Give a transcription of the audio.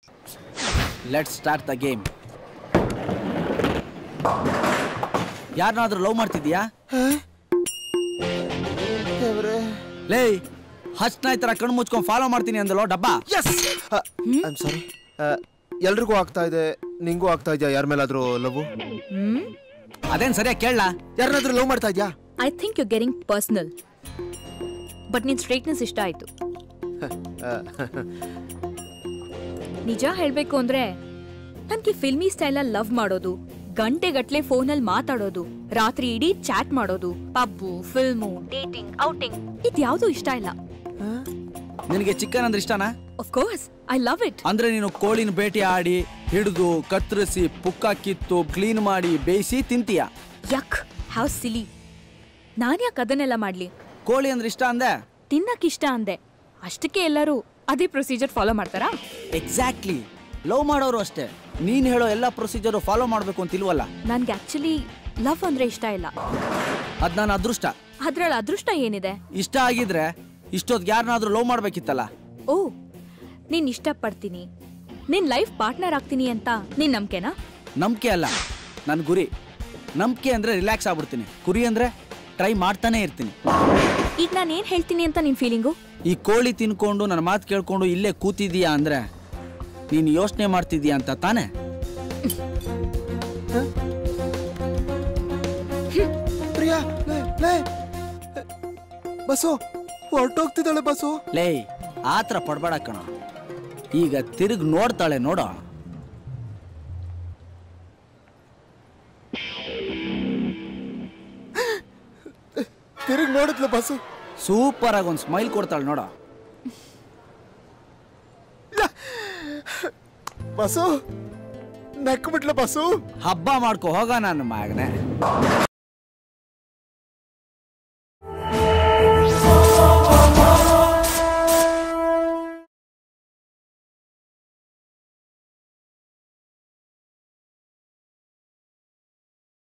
let start the game ಯಾರನ್ನಾದ್ರೂ love ಮಾಡ್ತಿದ್ಯಾ ಲೇ ಹಚ್ನಾಯ್ ತರ ಕಣ್ಣು ಮುಚ್ಕೊಂಡು ಫಾಲೋ ಮಾಡ್ತೀನಿ ಅಂದಲೋ ಡಬ್ಬ ಎಸ್ ಐ ಆಮ್ ಸಾರಿ ಎಲ್ರಿಗೂ ಆಗ್ತಾ ಇದೆ ನಿಂಗೂ ಆಗ್ತಾ ಇದೆಯಾ ಯಾರ ಮೇಲಾದ್ರೂ ಲವ್ ಹ್ಮ್ ಅದೇನ್ ಸರಿಯಾಗಿ ಕೇಳಲ್ಲ ಯಾರನ್ನಾದ್ರೂ ಲವ್ ಮಾಡ್ತಾ ಇದ್ಯಾ I think you getting personal but ನಿನ್ ಸ್ಟ್ರೈಟ್ನೆಸ್ ಇಷ್ಟ ಆಯ್ತು ನಿಜ ಹೇಳ್ಬೇಕು ಅಂದ್ರೆ ನನ್ಗೆ ಫಿಲ್ಮಿ ಸ್ಟೈಲಲ್ಲಿ ಲವ್ ಮಾಡೋದು ಗಂಟೆಗಟ್ಲೆ ಫೋನಲ್ಲಿ ಮಾತಾಡೋದು ರಾತ್ರಿ ಇಡೀ ಚಾಟ್ ಮಾಡೋದು ಪಬ್ಬು ಫಿಲ್ಮು ಡೇಟಿಂಗ್ ಔಟಿಂಗ್ ಇದ್ಯಾವುದೂ ಇಷ್ಟ ಇಲ್ಲ ನಿನಗೆ ಚಿಕನ್ ಅಂದ್ರೆ ಇಷ್ಟನಾ of course I love it ಅಂದ್ರೆ ನೀನು ಕೋಳಿನ ಬೇಟೆ ಆಡಿ ಹಿಡಿದು ಕತ್ತರಿಸಿ ಪುಕ್ಕ ಕಿತ್ತು ಕ್ಲೀನ್ ಮಾಡಿ ಬೇಯಿಸಿ ತಿಂತೀಯ ಯಕ್ ಹೌ ಸಿಲಿ ನಾನ್ ಯಾಕೆ ಅದನ್ನೆಲ್ಲ ಮಾಡ್ಲಿ ಕೋಳಿ ಅಂದ್ರೆ ಇಷ್ಟ ಅಂದೆ ತಿನ್ನಕ್ ಇಷ್ಟ ಅಂದೆ ಅಷ್ಟಕ್ಕೆ ಎಲ್ಲರೂ ಅದೇ ಪ್ರೊಸೀಜರ್ ಫಾಲೋ ಮಾಡ್ತಾರಾ ಎಕ್ಸಾಕ್ಟ್ಲಿ ಲವ್ ಮಾಡೋರು ಅಷ್ಟೇ ನೀನ್ ಹೇಳೋ ಎಲ್ಲ ಪ್ರೊಸೀಜರು ಫಾಲೋ ಮಾಡ್ಬೇಕು ಅಂತ ಇಲ್ವಲ್ಲ ನನ್ಗೆ ಆಕ್ಚುಲಿ ಲವ್ ಅಂದ್ರೆ ಇಷ್ಟ ಇಲ್ಲ ಅದ್ ನನ್ನ ಅದೃಷ್ಟ ಅದ್ರಲ್ಲಿ ಅದೃಷ್ಟ ಏನಿದೆ ಇಷ್ಟ ಆಗಿದ್ರೆ ಇಷ್ಟೊತ್ತಿಗೆ ಯಾರನ್ನಾದ್ರೂ ಲವ್ ಮಾಡ್ಬೇಕಿತ್ತಲ್ಲ ಓ ನೀನ್ ಇಷ್ಟಪಡ್ತೀನಿ ನಿನ್ ಲೈಫ್ ಪಾರ್ಟ್ನರ್ ಆಗ್ತೀನಿ ಅಂತ ನಿನ್ ನಂಬಿಕೆನಾ ನಂಬಿಕೆ ಅಲ್ಲ ನನ್ನ ಗುರಿ ನಂಬಿಕೆ ಅಂದ್ರೆ ರಿಲ್ಯಾಕ್ಸ್ ಆಗ್ಬಿಡ್ತೀನಿ ಕುರಿ ಅಂದ್ರೆ ಟ್ರೈ ಮಾಡ್ತಾನೆ ಇರ್ತೀನಿ ಈಗ ನಾನು ಏನ್ ಹೇಳ್ತೀನಿ ಅಂತ ನಿನ್ ಫೀಲಿಂಗು ಈ ಕೋಳಿ ತಿನ್ಕೊಂಡು ನನ್ನ ಮಾತು ಕೇಳ್ಕೊಂಡು ಇಲ್ಲೇ ಕೂತಿದೀಯಾ ಅಂದ್ರೆ ನೀನು ಯೋಚನೆ ಮಾಡ್ತಿದೀಯ ಅಂತ ತಾನೇ ಪ್ರಿಯಾ ಲೇ ಲೇ ಬಸ್ಸು ಹೊರಟೋಗ್ತಿದ್ದಾಳೆ ಬಸ್ಸು ಲೇ ಆತರ ಪಡ್ಬೇಡ ಕಣ ಈಗ ತಿರುಗ್ ನೋಡ್ತಾಳೆ ನೋಡೋ ತಿರುಗಿ ನೋಡಿದ್ಲು ಬಸ್ಸು ಸೂಪರ್ ಆಗಿ ಒಂದು ಸ್ಮೈಲ್ ಕೊಡ್ತಾಳೆ ನೋಡೋ ಬಸ್ಸು ನಕ್ಬಿಟ್ಲ ಬಸ್ಸು ಹಬ್ಬ ಮಾಡ್ಕೊ ಹೋಗ ನನ್ನ ಮಗನೆ